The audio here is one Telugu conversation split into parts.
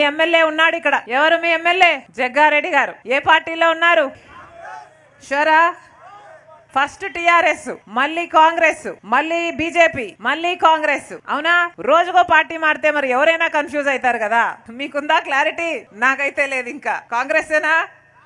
ఎమ్మెల్యే ఉన్నాడు ఇక్కడ ఎవరు మీ ఎమ్మెల్యే జగ్గారెడ్డి గారు ఏ పార్టీలో ఉన్నారు షరా ఫస్ట్ టిఆర్ఎస్ మళ్ళీ కాంగ్రెస్ మళ్ళీ బీజేపీ మళ్ళీ కాంగ్రెస్ అవునా రోజుకో పార్టీ మారితే మరి ఎవరైనా కన్ఫ్యూజ్ అవుతారు కదా మీకుందా క్లారిటీ నాకైతే లేదు ఇంకా కాంగ్రెసేనా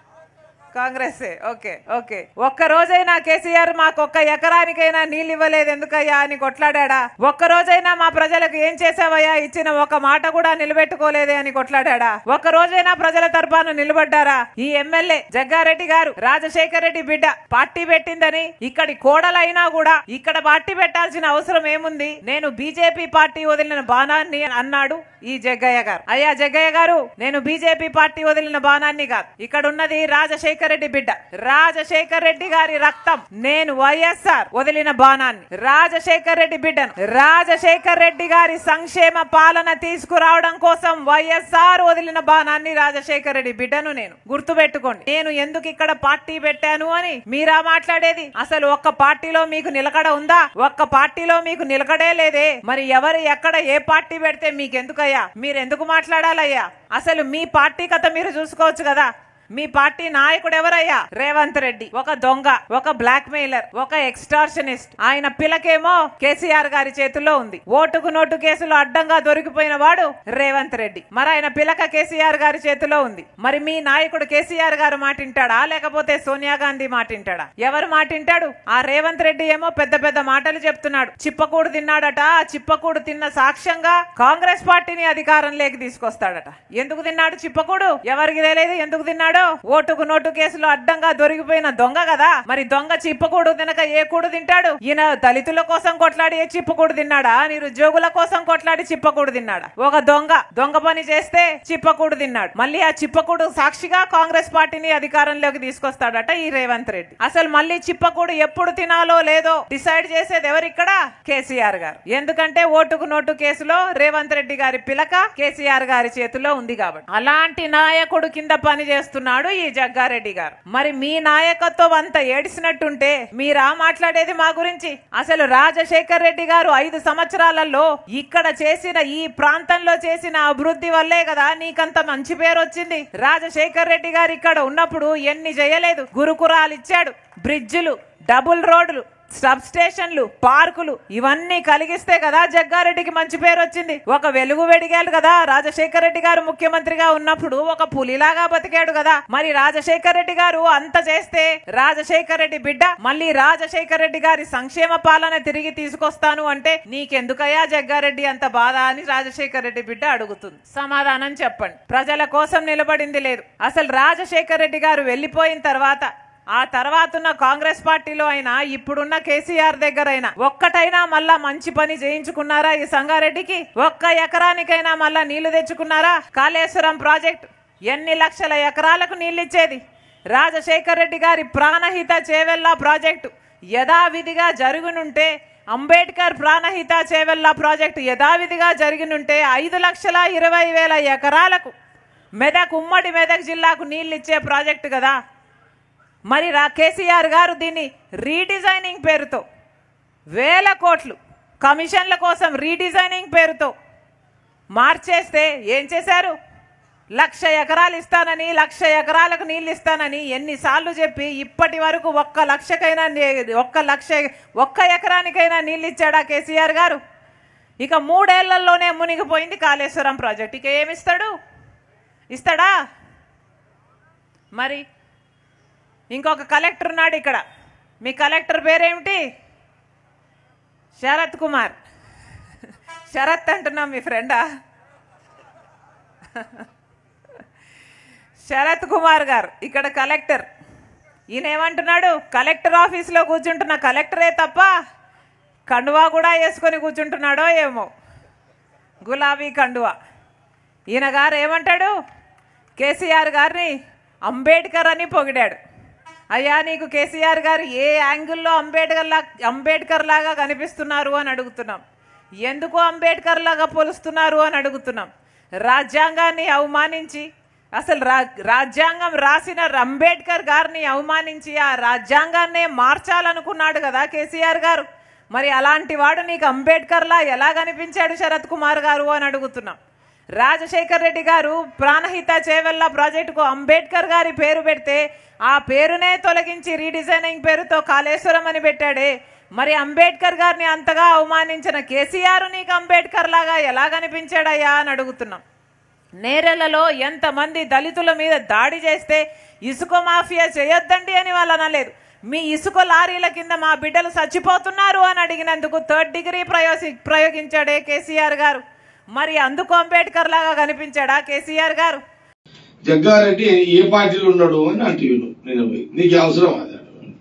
కాంగ్రెస్ ఓకే ఓకే ఒక్క రోజైనా కేసీఆర్ మాకు ఒక్క ఎకరానికైనా నీళ్ళు ఇవ్వలేదు ఎందుకయ్యా అని కొట్లాడా ఒక్క రోజైనా మా ప్రజలకు ఏం చేసావయ్యా ఇచ్చిన ఒక మాట కూడా నిలబెట్టుకోలేదే అని కొట్లాడా ఒక్క రోజైనా ప్రజల తరపున నిలబడ్డారా ఈ ఎమ్మెల్యే జగ్గారెడ్డి గారు రాజశేఖర రెడ్డి బిడ్డ పార్టీ పెట్టిందని ఇక్కడి కోడలైనా కూడా ఇక్కడ పార్టీ పెట్టాల్సిన అవసరం ఏముంది నేను బీజేపీ పార్టీ వదిలిన బాణాన్ని అన్నాడు ఈ జగ్గయ్య గారు అయ్యా జగ్గయ్య గారు నేను బీజేపీ పార్టీ వదిలిన బాణాన్ని కాదు ఇక్కడ ఉన్నది రాజశేఖర రెడ్డి బిడ్డ రాజశేఖర రెడ్డి గారి రక్తం నేను వైఎస్ఆర్ వదిలిన బాణాన్ని రాజశేఖర రెడ్డి బిడ్డను రాజశేఖర రెడ్డి గారి సంక్షేమ పాలన తీసుకురావడం కోసం వైఎస్ఆర్ వదిలిన బాణాన్ని రాజశేఖర రెడ్డి బిడ్డను నేను గుర్తుపెట్టుకోండి నేను ఎందుకు ఇక్కడ పార్టీ పెట్టాను అని మీరా మాట్లాడేది అసలు ఒక్క పార్టీలో మీకు నిలకడ ఉందా ఒక్క పార్టీలో మీకు నిలకడే లేదే మరి ఎవరు ఎక్కడ ఏ పార్టీ పెడితే మీకెందుకయ్యా మీరు ఎందుకు మాట్లాడాలయ్యా అసలు మీ పార్టీ కథ మీరు చూసుకోవచ్చు కదా మీ పార్టీ నాయకుడు ఎవరయ్యా రేవంత్ రెడ్డి ఒక దొంగ ఒక బ్లాక్ మెయిలర్ ఒక ఎక్స్టార్షనిస్ట్ ఆయన పిలకేమో కేసీఆర్ గారి చేతుల్లో ఉంది ఓటుకు నోటు కేసులో అడ్డంగా దొరికిపోయిన వాడు రేవంత్ రెడ్డి మరి ఆయన పిలక కేసీఆర్ గారి చేతిలో ఉంది మరి మీ నాయకుడు కేసీఆర్ గారు మాటింటాడా లేకపోతే సోనియా గాంధీ మాటింటాడా ఎవరు మాటింటాడు ఆ రేవంత్ రెడ్డి ఏమో పెద్ద పెద్ద మాటలు చెప్తున్నాడు చిప్పకూడు తిన్నాడట ఆ చిప్పకూడు తిన్న సాక్ష్యంగా కాంగ్రెస్ పార్టీని అధికారంలోకి తీసుకొస్తాడట ఎందుకు తిన్నాడు చిప్పకూడు ఎవరికి తెలియదు ఎందుకు తిన్నాడు ఓటుకు నోటు కేసులో అడ్డంగా దొరికిపోయిన దొంగ కదా మరి దొంగ చిప్పకూడు తినక ఏ కూడు తింటాడు ఈయన దళితుల కోసం కొట్లాడి ఏ చిప్పకూడు తిన్నాడా నిరుద్యోగుల కోసం కొట్లాడి చిప్పకూడు తిన్నాడా ఒక దొంగ దొంగ పని చేస్తే చిప్పకూడు తిన్నాడు మళ్ళీ ఆ చిప్పకూడు సాక్షిగా కాంగ్రెస్ పార్టీని అధికారంలోకి తీసుకొస్తాడట ఈ రేవంత్ రెడ్డి అసలు మళ్ళీ చిప్పకూడు ఎప్పుడు తినాలో లేదో డిసైడ్ చేసేది ఎవరు ఇక్కడ కేసీఆర్ గారు ఎందుకంటే ఓటుకు నోటు కేసులో రేవంత్ రెడ్డి గారి పిలక కేసీఆర్ గారి చేతిలో ఉంది కాబట్టి అలాంటి నాయకుడు కింద పని చేస్తున్నాడు ఈ జగ్గారెడ్డి గారు మరి మీ నాయకత్వం అంత ఏడిసినట్టుంటే మీరా మాట్లాడేది మా గురించి అసలు రాజశేఖర్ రెడ్డి గారు ఐదు సంవత్సరాలలో ఇక్కడ చేసిన ఈ ప్రాంతంలో చేసిన అభివృద్ధి వల్లే కదా నీకంత మంచి పేరు వచ్చింది రాజశేఖర్ రెడ్డి గారు ఇక్కడ ఉన్నప్పుడు ఎన్ని చేయలేదు గురుకురాలు ఇచ్చాడు బ్రిడ్జిలు డబుల్ రోడ్లు సబ్ స్టేషన్లు పార్కులు ఇవన్నీ కలిగిస్తే కదా జగ్గారెడ్డికి మంచి పేరు వచ్చింది ఒక వెలుగు వెడిగాడు కదా రాజశేఖర రెడ్డి గారు ముఖ్యమంత్రిగా ఉన్నప్పుడు ఒక పులిలాగా బతికాడు కదా మరి రాజశేఖర రెడ్డి గారు అంత చేస్తే రాజశేఖర రెడ్డి బిడ్డ మళ్ళీ రాజశేఖర రెడ్డి గారి సంక్షేమ పాలన తిరిగి తీసుకొస్తాను అంటే నీకెందుకయ్యా జగ్గారెడ్డి అంత బాధ అని రాజశేఖర రెడ్డి బిడ్డ అడుగుతుంది సమాధానం చెప్పండి ప్రజల కోసం నిలబడింది లేదు అసలు రాజశేఖర రెడ్డి గారు వెళ్ళిపోయిన తర్వాత ఆ తర్వాత ఉన్న కాంగ్రెస్ పార్టీలో అయినా ఇప్పుడున్న కేసీఆర్ దగ్గర అయినా ఒక్కటైనా మళ్ళా మంచి పని చేయించుకున్నారా ఈ సంగారెడ్డికి ఒక్క ఎకరానికైనా మళ్ళా నీళ్లు తెచ్చుకున్నారా కాళేశ్వరం ప్రాజెక్ట్ ఎన్ని లక్షల ఎకరాలకు నీళ్ళు ఇచ్చేది రాజశేఖర్ రెడ్డి గారి ప్రాణహిత చేవెల్లా ప్రాజెక్టు యథావిధిగా జరుగునుంటే అంబేద్కర్ ప్రాణహిత చేవెల్లా ప్రాజెక్టు యథావిధిగా జరిగినుంటే ఐదు లక్షల ఇరవై వేల ఎకరాలకు మెదక్ ఉమ్మడి మెదక్ జిల్లాకు నీళ్ళు ఇచ్చే ప్రాజెక్టు కదా మరి రా కేసీఆర్ గారు దీన్ని రీడిజైనింగ్ పేరుతో వేల కోట్లు కమిషన్ల కోసం రీడిజైనింగ్ పేరుతో మార్చేస్తే ఏం చేశారు లక్ష ఎకరాలు ఇస్తానని లక్ష ఎకరాలకు నీళ్ళు ఇస్తానని ఎన్నిసార్లు చెప్పి ఇప్పటి వరకు ఒక్క లక్షకైనా నీ- ఒక్క లక్ష ఒక్క ఎకరానికైనా నీళ్ళు ఇచ్చాడా కేసీఆర్ గారు ఇక మూడేళ్లలోనే మునిగిపోయింది కాళేశ్వరం ప్రాజెక్ట్ ఇక ఏమిస్తాడు ఇస్తాడా మరి ఇంకొక కలెక్టర్ ఉన్నాడు ఇక్కడ మీ కలెక్టర్ పేరేమిటి శరత్ కుమార్ శరత్ అంటున్నాం మీ ఫ్రెండా శరత్ కుమార్ గారు ఇక్కడ కలెక్టర్ ఈయన ఏమంటున్నాడు కలెక్టర్ ఆఫీస్లో కూర్చుంటున్న కలెక్టరే తప్ప కండువా కూడా వేసుకొని కూర్చుంటున్నాడో ఏమో గులాబీ కండువా ఈయన గారు ఏమంటాడు కేసీఆర్ గారిని అంబేద్కర్ అని పొగిడాడు అయ్యా నీకు కేసీఆర్ గారు ఏ యాంగిల్లో అంబేద్కర్ లా అంబేద్కర్ లాగా కనిపిస్తున్నారు అని అడుగుతున్నాం ఎందుకు అంబేద్కర్ లాగా పోలుస్తున్నారు అని అడుగుతున్నాం రాజ్యాంగాన్ని అవమానించి అసలు రా రాజ్యాంగం రాసిన అంబేద్కర్ గారిని అవమానించి ఆ రాజ్యాంగాన్నే మార్చాలనుకున్నాడు కదా కేసీఆర్ గారు మరి అలాంటి వాడు నీకు అంబేద్కర్లా ఎలా కనిపించాడు శరత్ కుమార్ గారు అని అడుగుతున్నాం రాజశేఖర్ రెడ్డి గారు ప్రాణహిత చేవెళ్ళ ప్రాజెక్టుకు అంబేద్కర్ గారి పేరు పెడితే ఆ పేరునే తొలగించి రీడిజైనింగ్ పేరుతో కాళేశ్వరం అని పెట్టాడే మరి అంబేద్కర్ గారిని అంతగా అవమానించిన కేసీఆర్ నీకు అంబేద్కర్ లాగా ఎలా కనిపించాడయ్యా అని అడుగుతున్నాం నేరెలలో ఎంతమంది దళితుల మీద దాడి చేస్తే ఇసుక మాఫియా చేయొద్దండి అని వాళ్ళు అనలేదు మీ ఇసుక లారీల కింద మా బిడ్డలు చచ్చిపోతున్నారు అని అడిగినందుకు థర్డ్ డిగ్రీ ప్రయోగి ప్రయోగించాడే కేసీఆర్ గారు మరి అందుకు అంబేద్కర్ లాగా కనిపించాడా కేసీఆర్ గారు జగ్గారెడ్డి ఏ పార్టీలో ఉన్నాడు అని అంటున్నాను నేను పోయి నీకు అవసరం అది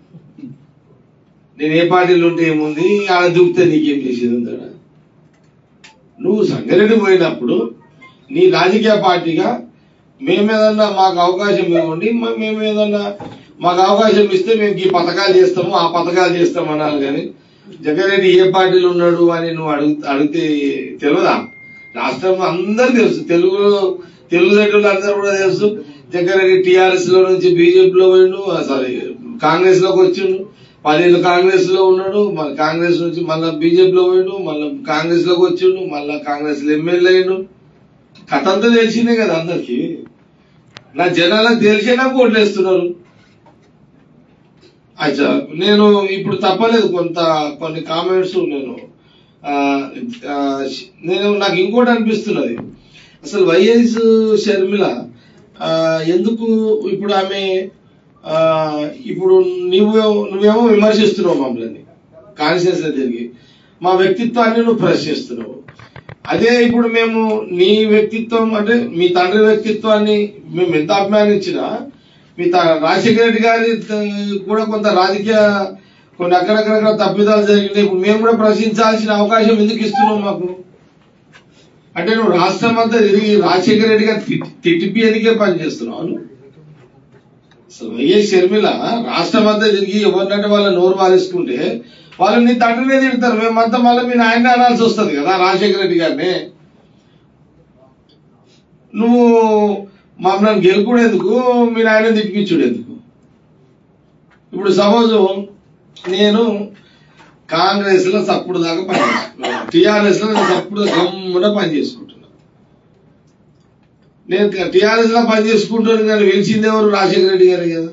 నేను ఏ పార్టీలో ఉంటే ఏముంది ఆడ దుక్కితే నీకేం చేసేది ఉందా నువ్వు సంగారెడ్డి పోయినప్పుడు నీ రాజకీయ పార్టీగా మేమేదన్నా మాకు అవకాశం ఇవ్వండి మ- మేము ఏదన్నా మాకు అవకాశం ఇస్తే మేము ఈ పథకాలు చేస్తాము ఆ పథకాలు చేస్తాం అన్నారు కానీ జగ్గారెడ్డి ఏ పార్టీలో ఉన్నాడు అని నువ్వు అడుగు అడిగితే తెలియదా రాష్ట్రంలో అందరూ తెలుసు తెలుగు తెలుగు రెడ్డిలు అందరూ కూడా తెలుసు జగ్గారెడ్డి టిఆర్ఎస్ లో నుంచి బీజేపీలో పోయిండు సారీ కాంగ్రెస్ లోకి వచ్చిండు పదేళ్ళు కాంగ్రెస్ లో ఉన్నాడు మళ్ళీ కాంగ్రెస్ నుంచి మళ్ళీ బీజేపీలో పోయిండు మళ్ళీ కాంగ్రెస్ లోకి వచ్చిండు మళ్ళీ కాంగ్రెస్ లో ఎమ్మెల్యే అయ్యిండు కథ అంతా తెలిసిందే కదా అందరికి నా జనాలకు తెలిసే నాకు ఓట్లేస్తున్నారు అచ్చా నేను ఇప్పుడు తప్పలేదు కొంత కొన్ని కామెంట్స్ నేను ఆ, ఆ, నేను నాకు ఇంకోటి అనిపిస్తున్నది అసలు వైఎస్ షర్మిల ఆ, ఎందుకు ఇప్పుడు ఆమె ఆ, ఇప్పుడు నువ్వు నువ్వేమో విమర్శిస్తున్నావు మమ్మల్ని కాన్షియస్ లో తిరిగి మా వ్యక్తిత్వాన్ని నువ్వు ప్రశ్నిస్తున్నావు అదే ఇప్పుడు మేము నీ వ్యక్తిత్వం అంటే మీ తండ్రి వ్యక్తిత్వాన్ని మేము ఎంత అభిమానించినా మీ త- రాజశేఖర రెడ్డి గారి త- కూడా కొంత రాజకీయ కొన్ని అక్కడక్కడ తప్పిదాలు జరిగినాయి ఇప్పుడు మేము కూడా ప్రశ్నించాల్సిన అవకాశం ఎందుకు ఇస్తున్నావు మాకు అంటే నువ్వు రాష్ట్రం అంతా తిరిగి రాజశేఖర రెడ్డి గారు తిట్టి- తిట్టిపియనికే పనిచేస్తున్నావు నువ్వు? అసలు వైఎస్ షర్మిల రాష్ట్రం అంతా తిరిగి ఎవరినంటే వాళ్ళ నోరు వారేసుకుంటే వాళ్ళు నీ తండ్రినే తిడతారు మేమంతా మళ్ళీ మీ నాయన అనాల్సి వస్తుంది కదా రాజశేఖర రెడ్డి గారిని నువ్వు మమ్మల్ని గెలుపుడు ఎందుకు మీ నాయన తిప్పించుడు ఎందుకు ఇప్పుడు సపోజ్ నేను కాంగ్రెస్ లో సప్పుడు దాకా పనిచేసుకున్నాను టిఆర్ఎస్ లో నేను సప్పుడు గమ్మున పని చేసుకుంటున్నా నేను టిఆర్ఎస్ లో పని చేసుకుంటాను కానీ వెలిసింది ఎవరు రాజశేఖర రెడ్డి గారు కదా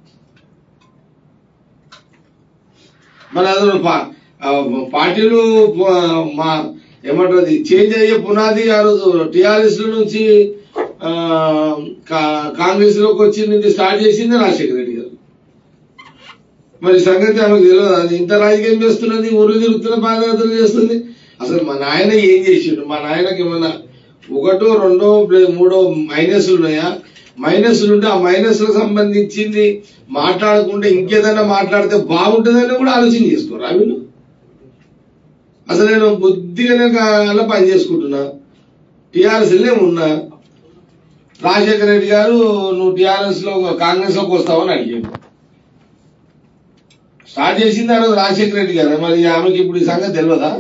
మరి అసలు పా- ఆ పార్టీలు ప- మా ఏమంటారు చేంజ్ అయ్యే పునాది ఆ రోజు టిఆర్ఎస్ నుంచి ఆ, కా- కాంగ్రెస్ లోకి వచ్చి స్టార్ట్ చేసింది రాజశేఖర రెడ్డి గారు మరి ఈ సంగతి ఆమెకు తెలియదు అది ఇంత రాజకీయం చేస్తున్నది ఊరు తిరుగుతున్న పాదయాత్రలు చేస్తుంది అసలు మా నాయన ఏం చేసిండు మా నాయనకి ఏమన్నా ఒకటో రెండో ప్లే- మూడో మైనస్లు ఉన్నాయా మైనస్లు ఉంటే ఆ మైనస్ లకు సంబంధించింది మాట్లాడకుండా ఇంకేదైనా మాట్లాడితే బాగుంటుందని కూడా ఆలోచన చేసుకోరు వీళ్ళు అసలు నేను బుద్ధిగానే అలా పని చేసుకుంటున్నా టిఆర్ఎస్ ఉన్నా రాజశేఖర రెడ్డి గారు నువ్వు టిఆర్ఎస్ లో కాంగ్రెస్ లోకి వస్తావని అడిగాడు స్టార్ట్ చేసింది ఆ రోజు రాజశేఖర రెడ్డి గారు మరి ఆమెకి ఇప్పుడు ఈ సంగతి తెలియదా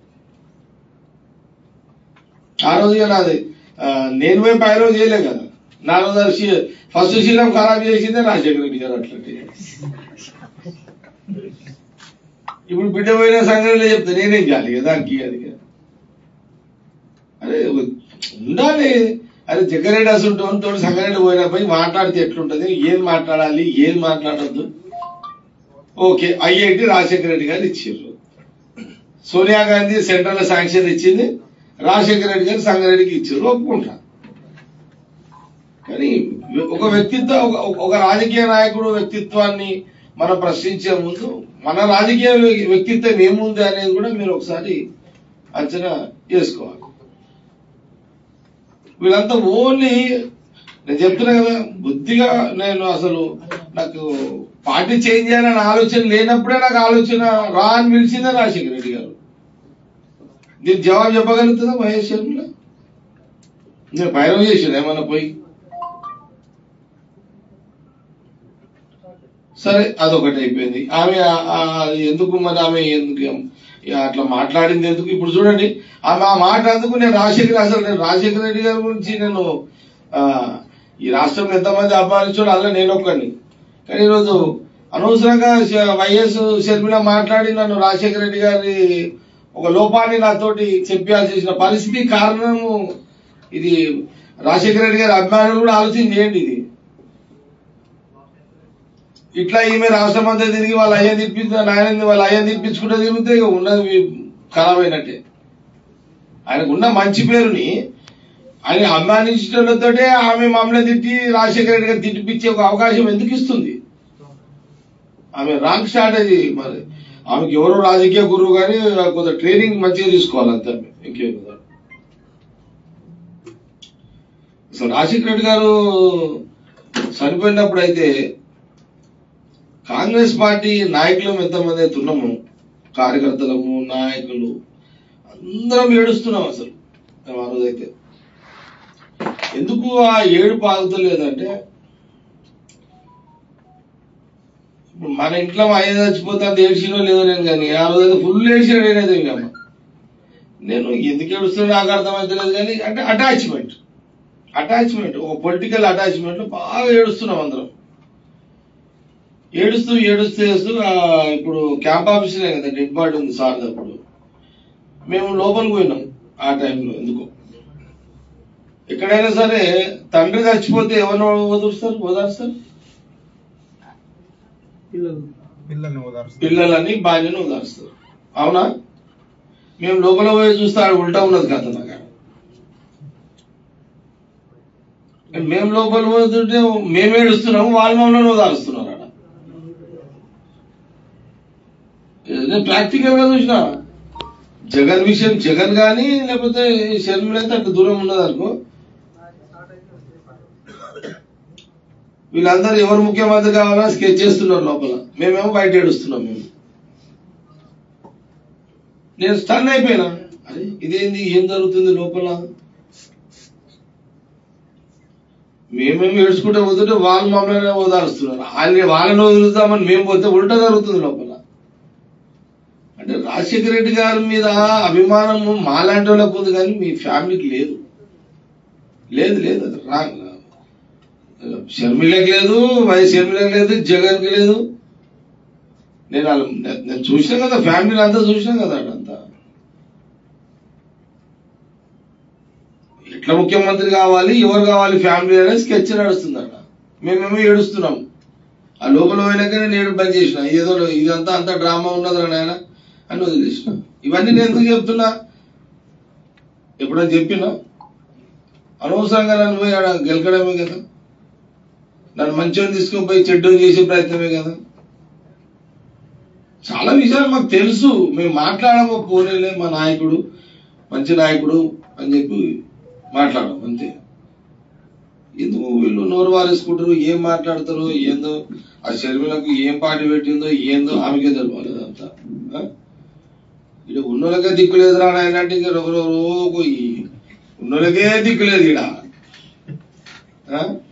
ఆ రోజు ఇక నాది ఆ, నేను పోయి పై రోజు చేయలే కదా నా రోజు అది శీ- ఫస్ట్ శీలం ఖరాబ్ చేసిందే రాజశేఖర రెడ్డి గారు అట్లంటే ఇప్పుడు బిడ్డ పోయిన సంఘటనలో చెప్తే నేనేం చేయాలి కదా దానికి అది ఇక. అరే ఉండాలి అరే జగ్గారెడ్డి అసలు తోడు సంగారెడ్డి పోయినా పోయి మాట్లాడితే ఎట్లుంటది ఏం మాట్లాడాలి ఏం మాట్లాడద్దు ఓకే ఐఐటి రాజశేఖర రెడ్డి గారు ఇచ్చారు సోనియా గాంధీ సెంట్రల్ లో శాంక్షన్ ఇచ్చింది రాజశేఖర రెడ్డి గారు సంగారెడ్డికి ఇచ్చారు ఒప్పుకుంటా కానీ ఒక వ్యక్తిత్వ ఒక- ఒక రాజకీయ నాయకుడు వ్యక్తిత్వాన్ని మనం ప్రశ్నించే ముందు మన రాజకీయ వ్యక్తిత్వం ఏముంది అనేది కూడా మీరు ఒకసారి అంచనా వేసుకోవాలి వీళ్ళంతా ఓన్లీ నేను చెప్తున్నా కదా బుద్ధిగా నేను అసలు నాకు పార్టీ చేంజ్ చేయాలనే ఆలోచన లేనప్పుడే నాకు ఆలోచన రా అని పిలిచిందే రాజశేఖర రెడ్డి గారు దీనికి జవాబు చెప్పగలుగుతుందా మహేష్ శర్మల నేను భైరవ చేసాను ఏమన్నా పోయి సరే అదొకటి అయిపోయింది ఆమె ఆ- ఆ- ఎందుకు మరి ఆమె ఎందుకు ఇక అట్లా మాట్లాడింది ఎందుకు ఇప్పుడు చూడండి ఆమె ఆ మాట అందుకు నేను రాజశేఖర అసలు నేను రాజశేఖర రెడ్డి గారి గురించి నేను ఆ, ఈ రాష్ట్రంలో ఎంతమంది అభిమానించాడు అలా నేను ఒక్కడిని కానీ ఈరోజు అనవసరంగా శ- వైఎస్ షర్మిల మాట్లాడి నన్ను రాజశేఖర రెడ్డి గారి ఒక లోపాన్ని నాతోటి చెప్పాల్సిన పరిస్థితి కారణము ఇది రాజశేఖర రెడ్డి గారి అభిమానులు కూడా ఆలోచన చేయండి ఇది ఇట్లా ఈమె రాష్ట్రం అంతా తిరిగి వాళ్ళ అయ్యా తిప్పించిన నాయన వాళ్ళ అయ్యా తిప్పించుకుంటే తిరిగితే ఇక ఉన్నది ఖరాబ్ అయినట్టే ఆయనకు ఉన్న మంచి పేరుని ఆయన అభిమానించడంతోటే ఆమె మమ్మల్ని తిట్టి రాజశేఖర రెడ్డి గారు తిట్టిపించే ఒక అవకాశం ఎందుకు ఇస్తుంది ఆమె రాంగ్ స్ట్రాటజీ మరి ఆమెకి ఎవరో రాజకీయ గురువు కానీ కొంత ట్రైనింగ్ మంచిగా తీసుకోవాలి అంతే ఆమె. ఇంకేం కదా అసలు రాజశేఖర రెడ్డి గారు చనిపోయినప్పుడు అయితే కాంగ్రెస్ పార్టీ నాయకులం ఎంతమంది అయితే ఉన్నాము కార్యకర్తలము నాయకులు అందరం ఏడుస్తున్నాం అసలు మేము ఆ రోజైతే ఎందుకు ఆ ఏడుపు ఆగుతలేదంటే ఇప్పుడు మన ఇంట్లో మా అయ్య చచ్చిపోతే అంత ఏడ్చినో లేదో నేను కానీ ఆ రోజు ఫుల్ ఏడ్చాడు నేనైతే ఇంకా నేను ఎందుకు ఏడుస్తున్నా నాకు అర్థమైతలేదు కానీ అంటే అటాచ్మెంట్ అటాచ్మెంట్ ఒక పొలిటికల్ అటాచ్మెంట్ బాగా ఏడుస్తున్నాం అందరం ఏడుస్తూ ఏడుస్తూ ఏడుస్తూ ఆ, ఇప్పుడు క్యాంప్ ఆఫీసులే కదా డెడ్ బాడీ ఉంది సార్ అప్పుడు మేము లోపలికి పోయినాం ఆ టైంలో ఎందుకో ఎక్కడైనా సరే తండ్రి చచ్చిపోతే ఎవరిని వదులుస్తారు ఓదారుస్తారు పిల్లల్ని ఓదారుస్తారు పిల్లలని భార్యను ఓదారుస్తారు అవునా మేము లోపల పోయి చూస్తే ఆడ ఉల్టా ఉన్నది కథ నాకు ఆడ. మేము లోపల పోతుంటే మేము ఏడుస్తున్నాము వాళ్ళు మమ్మల్ని ఓదారుస్తున్నారు ఆడ నేను ప్రాక్టికల్ గా చూసిన జగన్ విషయం జగన్ గాని లేకపోతే షర్మిల అయితే అటు దూరం ఉన్నది అనుకో వీళ్ళందరూ ఎవరు ముఖ్యమంత్రి కావాలని స్కెచ్ చేస్తున్నారు లోపల మేమేమో బయట ఏడుస్తున్నాం మేము నేను స్టన్ అయిపోయినా అరే ఇదేంది ఏం జరుగుతుంది లోపల మేమేమో ఏడ్చుకుంటే పోతుంటే వాళ్ళు మమ్మల్ని ఓదారుస్తున్నారు వాళ్ళని వాళ్ళని వదులుతామని మేము పోతే ఉల్టా జరుగుతుంది లోపల అంటే రాజశేఖర రెడ్డి గారి మీద అభిమానము మాలాంటి వాళ్ళకు ఉంది కానీ మీ ఫ్యామిలీకి లేదు లేదు లేదు అది రాంగ్ షర్మిలకి లేదు వైఎస్ షర్మిలకి లేదు జగన్కి లేదు నేను వాళ్ళ- నే- నేను చూసినా కదా ఫ్యామిలీని అంతా చూసినా కదా అడంతా ఎట్లా ముఖ్యమంత్రి కావాలి ఎవరు కావాలి ఫ్యామిలీ అనేది స్కెచ్ నడుస్తుందట మేమేమో ఏడుస్తున్నాం ఆ లోపల పోయినాక నేను ఏడు బంద్ చేసిన ఏదో ఇదంతా అంతా డ్రామా ఉన్నదిరా నాయన అని వదిలేసిన ఇవన్నీ నేను ఎందుకు చెప్తున్నా ఎప్పుడైనా చెప్పినా అనవసరంగా నన్ను పోయి ఆడ గెలకడమే కదా నన్ను మంచిగా తీసుకొని పోయి చెడ్డ చేసే ప్రయత్నమే కదా చాలా విషయాలు మాకు తెలుసు మేము మాట్లాడము పోనీలే మా నాయకుడు మంచి నాయకుడు అని చెప్పి మాట్లాడడం అంతే ఎందుకు వీళ్ళు నోరు వారేసుకుంటారు ఏం మాట్లాడతారు ఏందో ఆ షర్మిలకు ఏం పార్టీ పెట్టిందో ఏందో ఆమెకే తెలవాలి అదంతా ఆ? ఇక్కడ ఉన్నోళ్ళకే దిక్కు లేదురా నాయన అంటే ఇంకా ఒకరు ఉన్నోళ్ళకే దిక్కు లేదు ఇక్కడ ఆ?